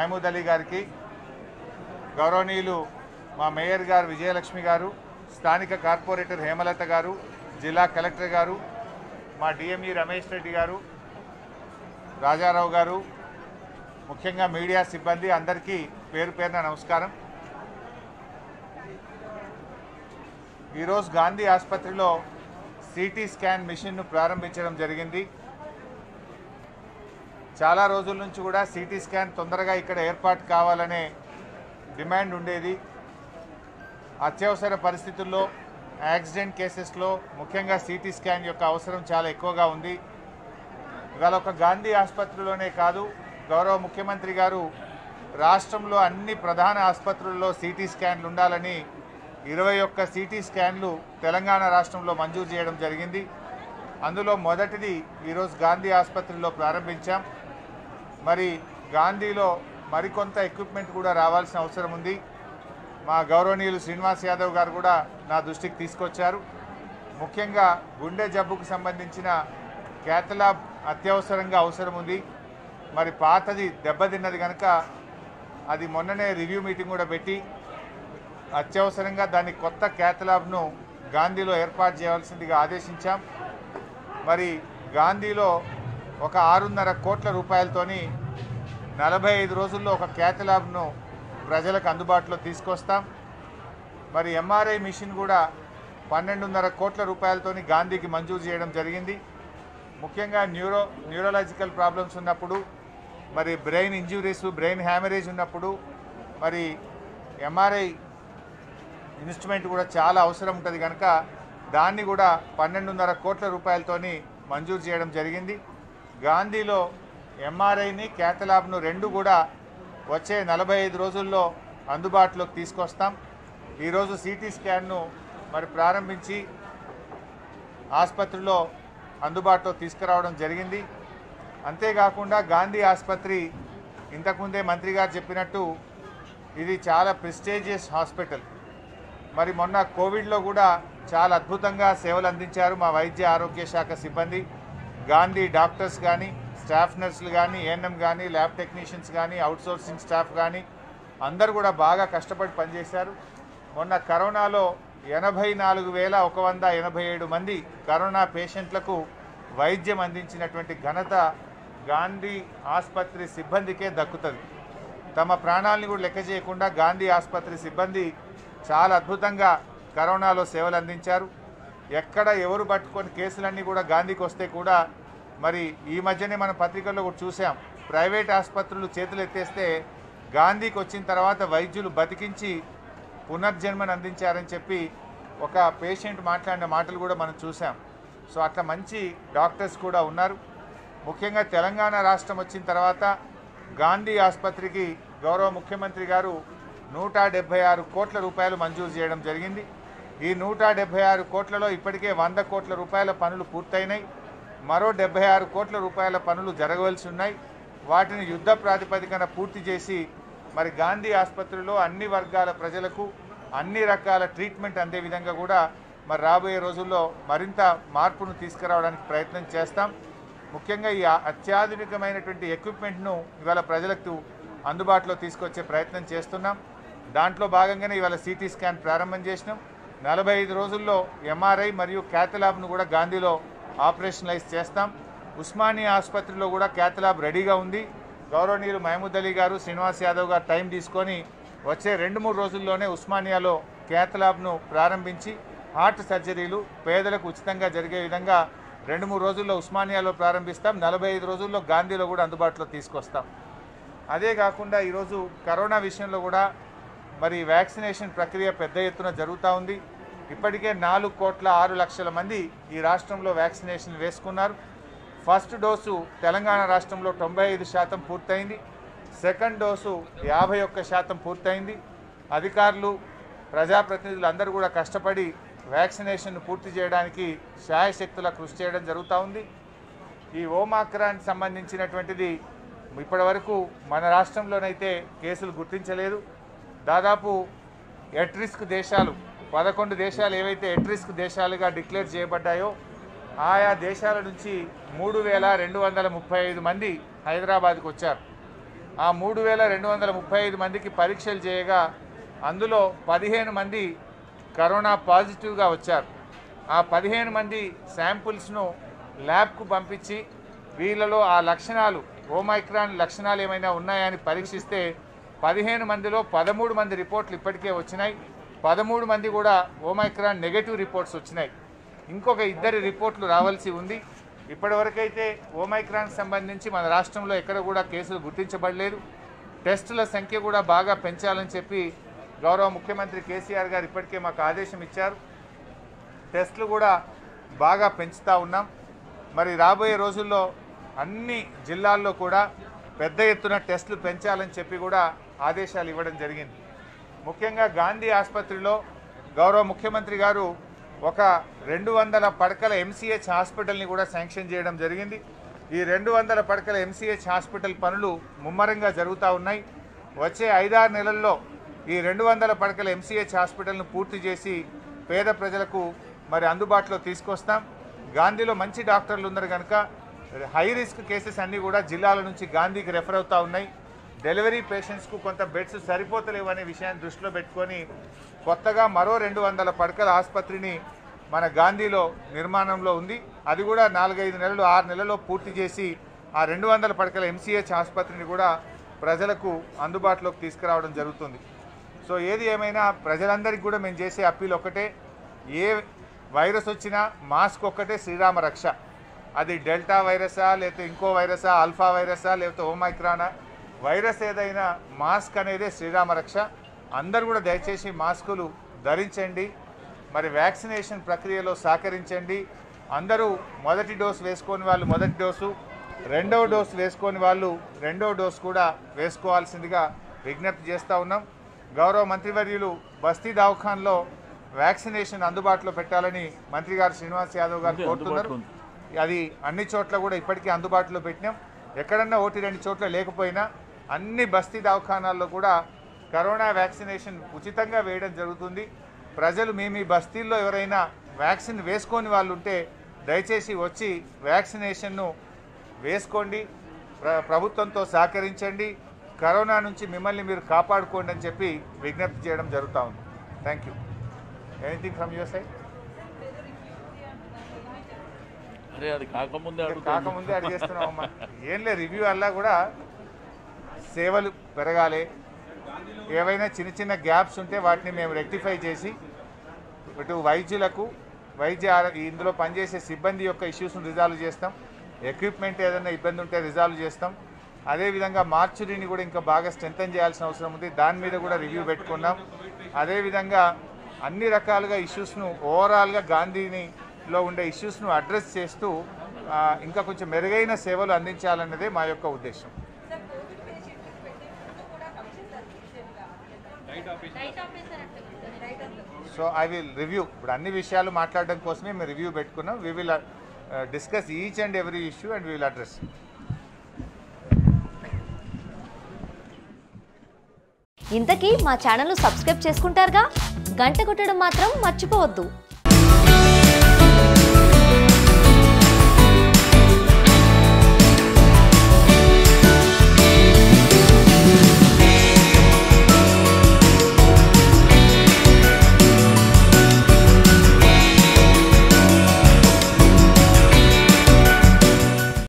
మహమూద్ అలీ గారికి గౌరవనీయులు మా మేయర్ గారు విజయలక్ష్మి గారు స్థానిక కార్పొరేటర్ హేమలత గారు జిల్లా కలెక్టర్ గారు మా డిఎంఈ రమేష్ రెడ్డి గారు రాజారావు గారు ముఖ్యంగా మీడియా సిబ్బంది అందరికీ పేరు పేరున నమస్కారం ఈరోజు గాంధీ ఆసుపత్రిలో సిటీ స్కాన్ మిషన్ను ప్రారంభించడం జరిగింది చాలా రోజుల నుంచి కూడా సిటీ స్కాన్ తొందరగా ఇక్కడ ఏర్పాటు కావాలనే డిమాండ్ ఉండేది అత్యవసర పరిస్థితుల్లో యాక్సిడెంట్ కేసెస్లో ముఖ్యంగా సిటీ స్కాన్ యొక్క అవసరం చాలా ఎక్కువగా ఉంది ఇవాళ ఒక గాంధీ ఆసుపత్రిలోనే కాదు గౌరవ ముఖ్యమంత్రి గారు రాష్ట్రంలో అన్ని ప్రధాన ఆసుపత్రుల్లో సిటీ స్కాన్లు ఉండాలని ఇరవై ఒక్క సిటీ స్కాన్లు తెలంగాణ రాష్ట్రంలో మంజూరు చేయడం జరిగింది అందులో మొదటిది ఈరోజు గాంధీ ఆసుపత్రిలో ప్రారంభించాం మరి గాంధీలో మరికొంత ఎక్విప్మెంట్ కూడా రావాల్సిన అవసరం ఉంది మా గౌరవనీయులు శ్రీనివాస్ యాదవ్ గారు కూడా నా దృష్టికి తీసుకొచ్చారు ముఖ్యంగా గుండె జబ్బుకు సంబంధించిన క్యాథలాబ్ అత్యవసరంగా అవసరం ఉంది మరి పాతది దెబ్బతిన్నది కనుక అది మొన్ననే రివ్యూ మీటింగ్ కూడా పెట్టి అత్యవసరంగా దాన్ని కొత్త క్యాథలాబ్ను గాంధీలో ఏర్పాటు చేయవలసిందిగా ఆదేశించాం మరి గాంధీలో ఒక ఆరున్నర కోట్ల రూపాయలతోని నలభై ఐదు రోజుల్లో ఒక క్యాథలాబ్ను ప్రజలకు అందుబాటులో తీసుకొస్తాం మరి ఎంఆర్ఐ మిషన్ కూడా పన్నెండున్నర కోట్ల రూపాయలతోని గాంధీకి మంజూరు చేయడం జరిగింది ముఖ్యంగా న్యూరో న్యూరలాజికల్ ప్రాబ్లమ్స్ ఉన్నప్పుడు మరి బ్రెయిన్ ఇంజురీస్ బ్రెయిన్ హ్యామరేజ్ ఉన్నప్పుడు మరి ఎంఆర్ఐ ఇన్స్ట్రుమెంట్ కూడా చాలా అవసరం ఉంటుంది కనుక దాన్ని కూడా పన్నెండున్నర కోట్ల రూపాయలతోని మంజూరు చేయడం జరిగింది గాంధీలో ఎంఆర్ఐని క్యాథలాబ్ను రెండు కూడా వచ్చే నలభై ఐదు రోజుల్లో అందుబాటులోకి తీసుకొస్తాం ఈరోజు సిటీ స్కాన్ను మరి ప్రారంభించి ఆసుపత్రిలో అందుబాటులో తీసుకురావడం జరిగింది అంతేకాకుండా గాంధీ ఆసుపత్రి ఇంతకుముందే మంత్రి గారు చెప్పినట్టు ఇది చాలా ప్రెస్టేజియస్ హాస్పిటల్ మరి మొన్న కోవిడ్లో కూడా చాలా అద్భుతంగా సేవలు అందించారు మా వైద్య ఆరోగ్య శాఖ సిబ్బంది గాంధీ డాక్టర్స్ కానీ స్టాఫ్ నర్సులు కానీ ఏఎన్ఎం కానీ ల్యాబ్ టెక్నీషియన్స్ కానీ అవుట్సోర్సింగ్ స్టాఫ్ కానీ అందరూ కూడా బాగా కష్టపడి పనిచేశారు మొన్న కరోనాలో ఎనభై నాలుగు వేల ఒక వంద ఎనభై ఏడు మంది కరోనా పేషెంట్లకు వైద్యం అందించినటువంటి ఘనత గాంధీ ఆసుపత్రి సిబ్బందికే దక్కుతుంది తమ ప్రాణాలని కూడా లెక్క చేయకుండా గాంధీ ఆసుపత్రి సిబ్బంది చాలా అద్భుతంగా కరోనాలో సేవలు అందించారు ఎక్కడ ఎవరు పట్టుకొని కేసులన్నీ కూడా గాంధీకి వస్తే కూడా మరి ఈ మధ్యనే మన పత్రికల్లో కూడా చూసాం ప్రైవేట్ ఆసుపత్రులు చేతులు ఎత్తేస్తే గాంధీకి వచ్చిన తర్వాత వైద్యులు బతికించి పునర్జన్మను అందించారని చెప్పి ఒక పేషెంట్ మాట్లాడిన మాటలు కూడా మనం చూసాం సో అట్లా మంచి డాక్టర్స్ కూడా ఉన్నారు ముఖ్యంగా తెలంగాణ రాష్ట్రం వచ్చిన తర్వాత గాంధీ ఆసుపత్రికి గౌరవ ముఖ్యమంత్రి గారు నూట డెబ్బై ఆరు కోట్ల రూపాయలు మంజూరు చేయడం జరిగింది ఈ నూట డెబ్బై ఆరు కోట్లలో ఇప్పటికే వంద కోట్ల రూపాయల పనులు పూర్తయినాయి మరో డెబ్బై ఆరు కోట్ల రూపాయల పనులు జరగవలసి ఉన్నాయి వాటిని యుద్ధ ప్రాతిపదికన పూర్తి చేసి మరి గాంధీ ఆసుపత్రిలో అన్ని వర్గాల ప్రజలకు అన్ని రకాల ట్రీట్మెంట్ అందే విధంగా కూడా మరి రాబోయే రోజుల్లో మరింత మార్పును తీసుకురావడానికి ప్రయత్నం చేస్తాం ముఖ్యంగా ఈ అత్యాధునికమైనటువంటి ఎక్విప్మెంట్ను ఇవాళ ప్రజలకు అందుబాటులో తీసుకొచ్చే ప్రయత్నం చేస్తున్నాం దాంట్లో భాగంగానే ఇవాళ సిటీ స్కాన్ ప్రారంభం చేసినాం నలభై ఐదు రోజుల్లో ఎంఆర్ఐ మరియు క్యాథలాబ్ను కూడా గాంధీలో ఆపరేషనలైజ్ చేస్తాం ఉస్మానియా ఆసుపత్రిలో కూడా క్యాథలాబ్ రెడీగా ఉంది గౌరవనీయులు మహమూద్ అలీ గారు శ్రీనివాస్ యాదవ్ గారు టైం తీసుకొని వచ్చే రెండు మూడు రోజుల్లోనే ఉస్మానియాలో క్యాథలాబ్ను ప్రారంభించి హార్ట్ సర్జరీలు పేదలకు ఉచితంగా జరిగే విధంగా రెండు మూడు రోజుల్లో ఉస్మానియాలో ప్రారంభిస్తాం నలభై ఐదు రోజుల్లో గాంధీలో కూడా అందుబాటులో తీసుకొస్తాం అదే కాకుండా ఈరోజు కరోనా విషయంలో కూడా మరి వ్యాక్సినేషన్ ప్రక్రియ పెద్ద ఎత్తున జరుగుతూ ఉంది ఇప్పటికే నాలుగు కోట్ల ఆరు లక్షల మంది ఈ రాష్ట్రంలో వ్యాక్సినేషన్ వేసుకున్నారు ఫస్ట్ డోసు తెలంగాణ రాష్ట్రంలో తొంభై ఐదు శాతం పూర్తయింది సెకండ్ డోసు యాభై ఒక్క శాతం పూర్తయింది అధికారులు ప్రజాప్రతినిధులు అందరూ కూడా కష్టపడి వ్యాక్సినేషన్ పూర్తి చేయడానికి శాయశక్తుల కృషి చేయడం జరుగుతూ ఉంది ఈ ఓమాక్రాన్ సంబంధించినటువంటిది ఇప్పటి వరకు మన రాష్ట్రంలోనైతే కేసులు గుర్తించలేదు దాదాపు ఎట్ రిస్క్ దేశాలు పదకొండు దేశాలు ఏవైతే ఎట్ రిస్క్ దేశాలుగా డిక్లేర్ చేయబడ్డాయో ఆయా దేశాల నుంచి మూడు వేల రెండు వందల ముప్పై ఐదు మంది హైదరాబాద్కు వచ్చారు ఆ మూడు వేల రెండు వందల ముప్పై ఐదు మందికి పరీక్షలు చేయగా అందులో పదిహేను మంది కరోనా పాజిటివ్గా వచ్చారు ఆ పదిహేను మంది శాంపుల్స్ను ల్యాబ్కు పంపించి వీళ్ళలో ఆ లక్షణాలు ఓమైక్రాన్ లక్షణాలు ఏమైనా ఉన్నాయని పరీక్షిస్తే పదిహేను మందిలో పదమూడు మంది రిపోర్ట్లు ఇప్పటికే వచ్చినాయి పదమూడు మంది కూడా ఓమైక్రాన్ నెగటివ్ రిపోర్ట్స్ వచ్చినాయి ఇంకొక ఇద్దరి రిపోర్ట్లు రావాల్సి ఉంది ఇప్పటివరకైతే ఓమైక్రాన్కి సంబంధించి మన రాష్ట్రంలో ఎక్కడ కూడా కేసులు గుర్తించబడలేదు టెస్టుల సంఖ్య కూడా బాగా పెంచాలని చెప్పి గౌరవ ముఖ్యమంత్రి కేసీఆర్ గారు ఇప్పటికే మాకు ఆదేశం ఇచ్చారు టెస్టులు కూడా బాగా పెంచుతూ ఉన్నాం మరి రాబోయే రోజుల్లో అన్ని జిల్లాల్లో కూడా పెద్ద ఎత్తున టెస్టులు పెంచాలని చెప్పి కూడా ఆదేశాలు ఇవ్వడం జరిగింది ముఖ్యంగా గాంధీ ఆసుపత్రిలో గౌరవ ముఖ్యమంత్రి గారు ఒక రెండు వందల పడకల ఎంసీహెచ్ హాస్పిటల్ని కూడా శాంక్షన్ చేయడం జరిగింది ఈ రెండు వందల పడకల ఎంసీహెచ్ హాస్పిటల్ పనులు ముమ్మరంగా జరుగుతూ ఉన్నాయి వచ్చే ఐదారు నెలల్లో ఈ రెండు వందల పడకల ఎంసీహెచ్ హాస్పిటల్ను పూర్తి చేసి పేద ప్రజలకు మరి అందుబాటులో తీసుకొస్తాం గాంధీలో మంచి డాక్టర్లు ఉన్నారు కనుక హై రిస్క్ కేసెస్ అన్నీ కూడా జిల్లాల నుంచి గాంధీకి రెఫర్ అవుతూ ఉన్నాయి డెలివరీ పేషెంట్స్కు కొంత బెడ్స్ సరిపోతలేవు అనే విషయాన్ని దృష్టిలో పెట్టుకొని కొత్తగా మరో రెండు వందల పడకల ఆసుపత్రిని మన గాంధీలో నిర్మాణంలో ఉంది అది కూడా నాలుగైదు నెలలు ఆరు నెలల్లో పూర్తి చేసి ఆ రెండు వందల పడకల ఎంసీహెచ్ ఆసుపత్రిని కూడా ప్రజలకు అందుబాటులోకి తీసుకురావడం జరుగుతుంది సో ఏది ఏమైనా ప్రజలందరికీ కూడా మేము చేసే అప్పీల్ ఒక్కటే ఏ వైరస్ వచ్చినా మాస్క్ ఒక్కటే శ్రీరామ రక్ష అది డెల్టా వైరసా లేకపోతే ఇంకో వైరసా ఆల్ఫా వైరసా లేకపోతే ఓమైక్రానా వైరస్ ఏదైనా మాస్క్ అనేదే శ్రీరామ రక్ష అందరూ కూడా దయచేసి మాస్కులు ధరించండి మరి వ్యాక్సినేషన్ ప్రక్రియలో సహకరించండి అందరూ మొదటి డోస్ వేసుకొని వాళ్ళు మొదటి డోసు రెండవ డోస్ వేసుకొని వాళ్ళు రెండవ డోస్ కూడా వేసుకోవాల్సిందిగా విజ్ఞప్తి చేస్తూ ఉన్నాం గౌరవ మంత్రివర్యులు బస్తీ దవాఖాన్లో వ్యాక్సినేషన్ అందుబాటులో పెట్టాలని మంత్రి గారు శ్రీనివాస్ యాదవ్ గారు ఉంది, కోరుతున్నారు అందుబాటులో అది అన్ని చోట్ల కూడా ఇప్పటికీ అందుబాటులో పెట్టినాం ఎక్కడన్నా ఒకటి రెండు చోట్ల లేకపోయినా అన్ని బస్తీ దవాఖానాల్లో కూడా కరోనా వ్యాక్సినేషన్ ఉచితంగా వేయడం జరుగుతుంది ప్రజలు మీ మీ బస్తీల్లో ఎవరైనా వ్యాక్సిన్ వేసుకోని వాళ్ళు ఉంటే దయచేసి వచ్చి వ్యాక్సినేషన్ను వేసుకోండి ప్ర ప్రభుత్వంతో సహకరించండి కరోనా నుంచి మిమ్మల్ని మీరు కాపాడుకోండి అని చెప్పి విజ్ఞప్తి చేయడం జరుగుతూ ఉంది thank you anything from your side అరే అది కాకముందే అడుగుతాను కాకముందే అడిగేస్తున్నామమ్మా ఏం లేదు రివ్యూ అలా కూడా సేవలు పెరగాలి ఏవైనా చిన్న చిన్న గ్యాప్స్ ఉంటే వాటిని మేము రెక్టిఫై చేసి ఇటు వైద్యులకు వైద్య ఆర- ఇందులో పనిచేసే సిబ్బంది యొక్క ఇష్యూస్ను రిజాల్వ్ చేస్తాం ఎక్విప్మెంట్ ఏదైనా ఇబ్బంది ఉంటే రిజాల్వ్ చేస్తాం అదేవిధంగా మార్చురీని కూడా ఇంకా బాగా స్ట్రెంథన్ చేయాల్సిన అవసరం ఉంది దాని మీద కూడా రివ్యూ పెట్టుకున్నాం అదేవిధంగా అన్ని రకాలుగా ఇష్యూస్ను ఓవరాల్గా గాంధీని లో ఉండే ఇష్యూస్ను అడ్రస్ చేస్తూ ఆ, ఇంకా కొంచెం మెరుగైన సేవలు అందించాలన్నదే మా యొక్క ఉద్దేశం సార్ కోవిడ్ పేషెంట్లకు పెట్టే ఫుడ్ కూడా కమిషన్ సబ్సిడీ కావాలి రైట్ ఆఫీసర్ అంటే right officer so I will review ఇప్పుడు అన్ని విషయాలు మాట్లాడడం కోసమే మేము రివ్యూ పెట్టుకున్నాం we will discuss each and every issue and we will address ఇంతకీ మా ఛానల్ను సబ్స్క్రైబ్ చేసుకుంటారుగా గంట కొట్టడం మాత్రం మర్చిపోవద్దు